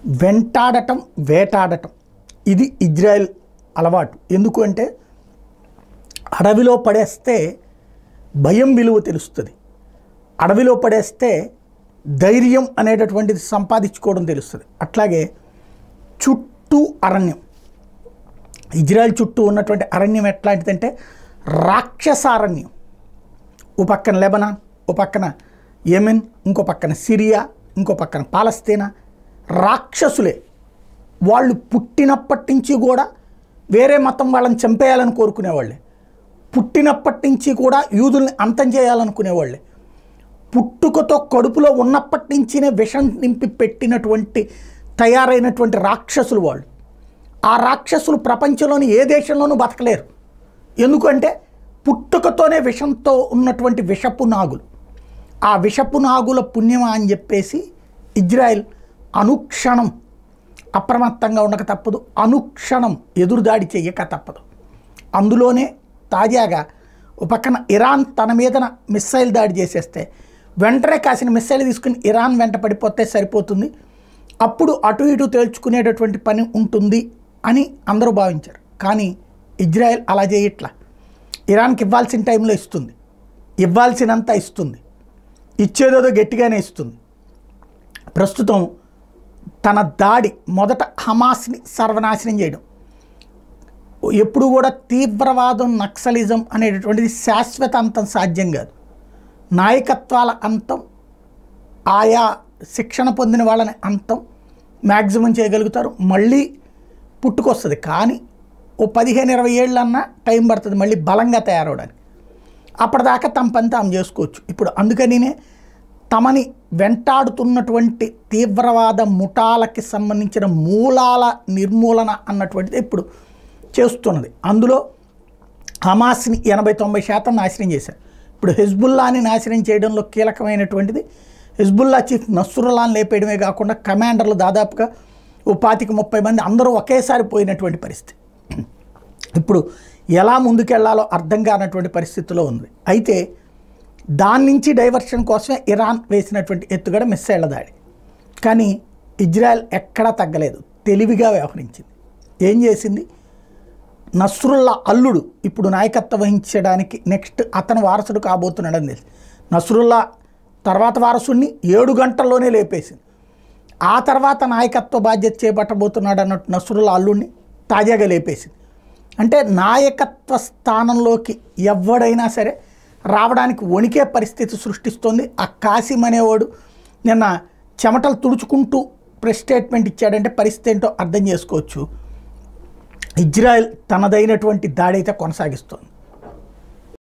వెంటాడటం వేటాడటం ఇది ఇజ్రాయెల్ అలవాటు ఎందుకు అంటే అడవిలో పడేస్తే భయం విలువ తెలుస్తుంది అడవిలో పడేస్తే ధైర్యం అనేటటువంటిది సంపాదించుకోవడం తెలుస్తుంది అట్లాగే చుట్టూ అరణ్యం ఇజ్రాయెల్ చుట్టూ ఉన్నటువంటి అరణ్యం ఎట్లాంటిదంటే రాక్షస అరణ్యం ఓ పక్కన లెబనాన్ ఓ పక్కన యెమెన్ ఇంకో పక్కన సిరియా ఇంకో పక్కన పాలస్తీనా రాక్షసులే వాళ్ళు పుట్టినప్పటి నుంచి కూడా వేరే మతం వాళ్ళని చంపేయాలని కోరుకునేవాళ్ళే పుట్టినప్పటి నుంచి కూడా యూదుల్ని అంతం చేయాలనుకునేవాళ్ళే పుట్టుకతో కడుపులో ఉన్నప్పటి నుంచినే విషం నింపి పెట్టినటువంటి తయారైనటువంటి రాక్షసులు వాళ్ళు ఆ రాక్షసులు ప్రపంచంలోని ఏ దేశంలోనూ బతకలేరు ఎందుకంటే పుట్టుకతోనే విషంతో ఉన్నటువంటి విషపు నాగులు ఆ విషపు నాగుల పుణ్యమా అని చెప్పేసి ఇజ్రాయెల్ అనుక్షణం అప్రమత్తంగా ఉండక తప్పదు అనుక్షణం ఎదురుదాడి చెయ్యక తప్పదు అందులోనే తాజాగా ఓ పక్కన ఇరాన్ తన మీదన మిస్సైల్ దాడి చేసేస్తే వెంటనే కాసిన మిస్సైల్ తీసుకుని ఇరాన్ వెంట పడిపోతే సరిపోతుంది అప్పుడు అటు ఇటు తేల్చుకునేటటువంటి పని ఉంటుంది అని అందరూ భావించారు కానీ ఇజ్రాయెల్ అలా చేయట్లా ఇరాన్కి ఇవ్వాల్సిన టైంలో ఇస్తుంది ఇవ్వాల్సినంత ఇస్తుంది ఇచ్చేదేదో గట్టిగానే ఇస్తుంది ప్రస్తుతం తన దాడి మొదట హమాస్ని సర్వనాశనం చేయడం ఎప్పుడు కూడా తీవ్రవాదం నక్సలిజం అనేటటువంటిది శాశ్వత అంతం సాధ్యం కాదు నాయకత్వాల అంతం ఆయా శిక్షణ పొందిన వాళ్ళని అంతం మ్యాక్సిమం చేయగలుగుతారు మళ్ళీ పుట్టుకొస్తుంది కానీ ఓ పదిహేను ఇరవై ఏళ్ళన్నా టైం పడుతుంది మళ్ళీ బలంగా తయారవడానికి అప్పటిదాకా తమ పని తాము చేసుకోవచ్చు ఇప్పుడు అందుకనినే తమని వెంటాడుతున్నటువంటి తీవ్రవాద ముఠాలకి సంబంధించిన మూలాల నిర్మూలన అన్నటువంటిది ఇప్పుడు చేస్తున్నది అందులో హమాస్ని ఎనభై తొంభై శాతం నాశనం చేశారు ఇప్పుడు హెజ్బుల్లాని నాశనం చేయడంలో కీలకమైనటువంటిది హెజ్బుల్లా చీఫ్ నస్రుల్లాని లేపేయడమే కాకుండా కమాండర్లు దాదాపుగా ఓ పాతిక ముప్పై మంది అందరూ ఒకేసారి పోయినటువంటి పరిస్థితి ఇప్పుడు ఎలా ముందుకెళ్లాలో అర్థం కానటువంటి పరిస్థితిలో ఉంది అయితే దాని నుంచి డైవర్షన్ కోసమే ఇరాన్ వేసినటువంటి ఎత్తుగడ మిస్సైళ్ల దాడి కానీ ఇజ్రాయెల్ ఎక్కడా తగ్గలేదు తెలివిగా వ్యవహరించింది ఏం చేసింది నస్రుల్లా అల్లుడు ఇప్పుడు నాయకత్వం వహించడానికి నెక్స్ట్ అతను వారసుడు కాబోతున్నాడని తెలిసి నస్రుల్లా తర్వాత వారసుడిని ఏడు గంటల్లోనే లేపేసింది ఆ తర్వాత నాయకత్వ బాధ్యత చేపట్టబోతున్నాడు అన్నట్టు నస్రుల్లా అల్లుడిని తాజాగా లేపేసింది అంటే నాయకత్వ స్థానంలోకి ఎవడైనా సరే రావడానికి వణికే పరిస్థితి సృష్టిస్తుంది ఆ కాసిం అనేవాడు నిన్న చెమటలు తుడుచుకుంటూ ప్రెస్ స్టేట్మెంట్ ఇచ్చాడంటే పరిస్థితి ఏంటో అర్థం చేసుకోవచ్చు ఇజ్రాయెల్ తనదైనటువంటి దాడి అయితే కొనసాగిస్తోంది